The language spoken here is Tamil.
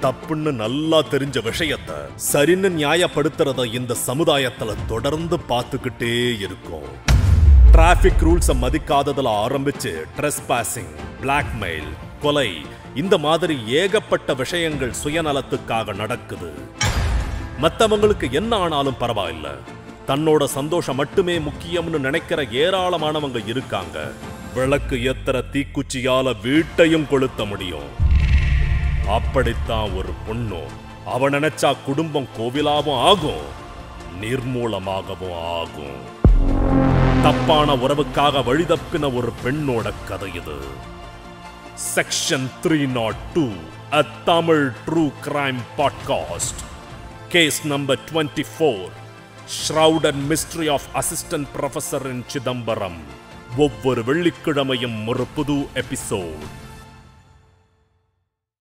தப்புன்னு நல்லா தெரிஞ்ச விஷயத்த சரின்னு நியாயப்படுத்துறத இந்த சமுதாயத்துல தொடர்ந்து பார்த்துக்கிட்டே இருக்கும் டிராஃபிக் ரூல்ஸை மதிக்காததுல ஆரம்பிச்சு ட்ரெஸ் பாசிங் பிளாக்மெயில் கொலை இந்த மாதிரி ஏகப்பட்ட விஷயங்கள் சுயநலத்துக்காக நடக்குது மத்தவங்களுக்கு என்ன ஆனாலும் பரவாயில்ல தன்னோட சந்தோஷம் மட்டுமே முக்கியம்னு நினைக்கிற ஏராளமானவங்க இருக்காங்க விளக்கு எத்தர தீக்குச்சியால வீட்டையும் கொளுத்த முடியும் அப்படித்தான் ஒரு பொண்ணும் அவ நினைச்சா குடும்பம் கோவிலாவும் ஆகும் நிர்மூலமாகவும் ஆகும் தப்பான உறவுக்காக வழிதப்பின ஒரு பெண்ணோட கதை இது செக்ஷன் த்ரீ நாட் டூ அ Tamil true crime podcast case number twenty four shroud and mystery of assistant professor in Chidambaram ஒவ்வொரு வெள்ளிக்கிழமையும் ஒரு புது எபிசோட்